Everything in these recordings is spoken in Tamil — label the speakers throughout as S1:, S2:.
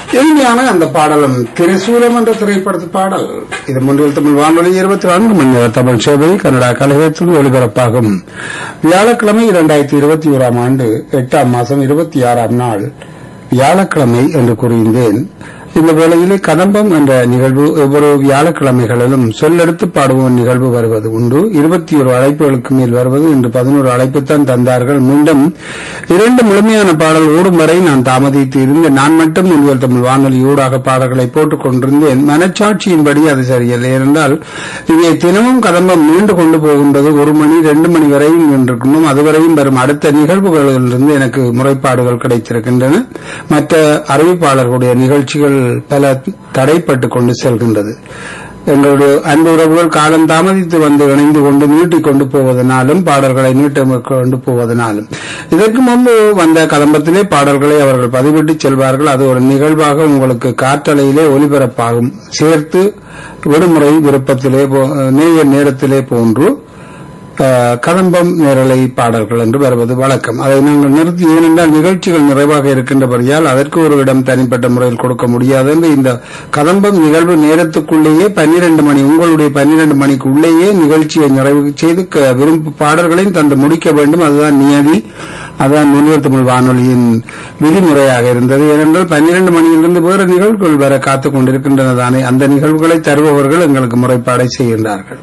S1: எளிமையான அந்த பாடலும் திரிசூலம் என்ற திரைப்படத்து பாடல் இது முன்றில் தமிழ் வானொலி இருபத்தி நான்கு மணி நேர தமிழ் சேவை கனடா கழகத்தில் ஒலிபரப்பாகும் வியாழக்கிழமை இரண்டாயிரத்தி இருபத்தி ஓராம் ஆண்டு எட்டாம் மாதம் இருபத்தி ஆறாம் நாள் வியாழக்கிழமை என்று கூறியிருந்தேன் இந்த வேளையிலே கதம்பம் என்ற நிகழ்வு ஒவ்வொரு வியாழக்கிழமைகளிலும் சொல்லெடுத்து பாடுவோம் நிகழ்வு வருவது உண்டு இருபத்தி ஒரு அழைப்புகளுக்கு மேல் வருவது இன்று பதினோரு அழைப்புத்தான் தந்தார்கள் மீண்டும் இரண்டு முழுமையான பாடல் ஓடும் வரை நான் தாமதித்து இருந்து நான் மட்டும் முன்வல் தமிழ் வானொலி ஊடாக பாடல்களை போட்டுக் கொண்டிருந்தேன் மனச்சாட்சியின்படி அது சரியில்லை ஏனென்றால் இங்கே தினமும் கதம்பம் நீண்டு கொண்டு போகின்றது ஒரு மணி ரெண்டு மணி வரையும் நின்றிருக்கணும் அதுவரையும் வரும் அடுத்த நிகழ்வுகளிலிருந்து எனக்கு முறைப்பாடுகள் கிடைத்திருக்கின்றன மற்ற அறிவிப்பாளர்களுடைய நிகழ்ச்சிகள் பல தடைப்பட்டு கொண்டு செல்கின்றது எங்களுடைய அன்பு உறவுகள் காலம் தாமதித்து வந்து இணைந்து கொண்டு நீட்டிக் கொண்டு போவதனாலும் பாடல்களை நீட்ட கொண்டு போவதனாலும் இதற்கு முன்பு வந்த கதம்பத்திலே பாடல்களை அவர்கள் பதிவிட்டு செல்வார்கள் அது ஒரு நிகழ்வாக உங்களுக்கு காற்றலையிலே ஒலிபரப்பாகும் சேர்த்து விடுமுறை விருப்பத்திலே போ- நேய நேரத்திலே போன்று அஹ், கதம்பம் நேரலை பாடல்கள் என்று வருவது வழக்கம் அதை நாங்கள் நிறுத்தி ஏனென்றால் நிகழ்ச்சிகள் நிறைவாக இருக்கின்றபடியால் அதற்கு ஒரு இடம் தனிப்பட்ட முறையில் கொடுக்க முடியாது என்று இந்த கதம்பம் நிகழ்வு நேரத்துக்குள்ளேயே பன்னிரண்டு மணி உங்களுடைய பன்னிரண்டு மணிக்கு உள்ளேயே நிகழ்ச்சியை நிறைவு செய்து க- விரும்பு பாடல்களையும் தந்து முடிக்க வேண்டும் அதுதான் நியதி அதான் முன்னிலை தமிழ் வானொலியின் விதிமுறையாக இருந்தது ஏனென்றால் பன்னிரண்டு மணியிலிருந்து வேறு நிகழ்வுகள் வர காத்துக் கொண்டிருக்கின்றன தானே அந்த நிகழ்வுகளை தருபவர்கள் எங்களுக்கு முறைப்பாடை செய்கின்றார்கள்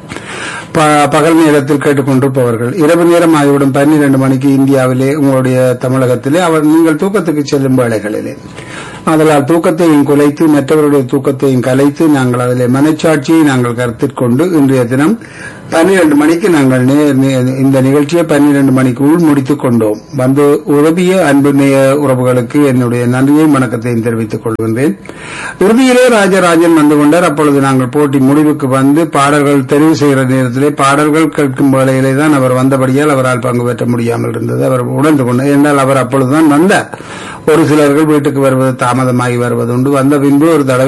S1: ப- பகல் நேரத்தில் கேட்டுக்கொண்டிருப்பவர்கள் இரவு நேரம் ஆகிவிடும் பன்னிரண்டு மணிக்கு இந்தியாவிலே உங்களுடைய தமிழகத்திலே அவர் நீங்கள் தூக்கத்துக்கு செல்லும் வேளைகளிலே அதனால் தூக்கத்தையும் குலைத்து மற்றவருடைய தூக்கத்தையும் கலைத்து நாங்கள் அதிலே மனச்சாட்சியை நாங்கள் கருத்தில் கொண்டு இன்றைய தினம் பன்னிரண்டு மணிக்கு நாங்கள் நே- நே- இந்த நிகழ்ச்சியை பன்னிரண்டு மணிக்கு உள் முடித்துக் கொண்டோம் வந்து உதவிய அன்பு நேய உறவுகளுக்கு என்னுடைய நன்றியையும் வணக்கத்தையும் தெரிவித்துக் கொள்கின்றேன் இறுதியிலே ராஜராஜன் வந்து கொண்டார் அப்பொழுது நாங்கள் போட்டி முடிவுக்கு வந்து பாடல்கள் தெரிவு செய்கிற நேரத்திலே பாடல்கள் கேட்கும் வேளையிலே தான் அவர் வந்தபடியால் அவரால் பங்கு பெற்ற முடியாமல் இருந்தது அவர் உணர்ந்து கொண்டார் என்றால் அவர் அப்பொழுதுதான் வந்தார் ஒரு சிலர்கள் வீட்டுக்கு வருவது தாமதமாகி வருவது உண்டு வந்த பின்பு ஒரு தடவை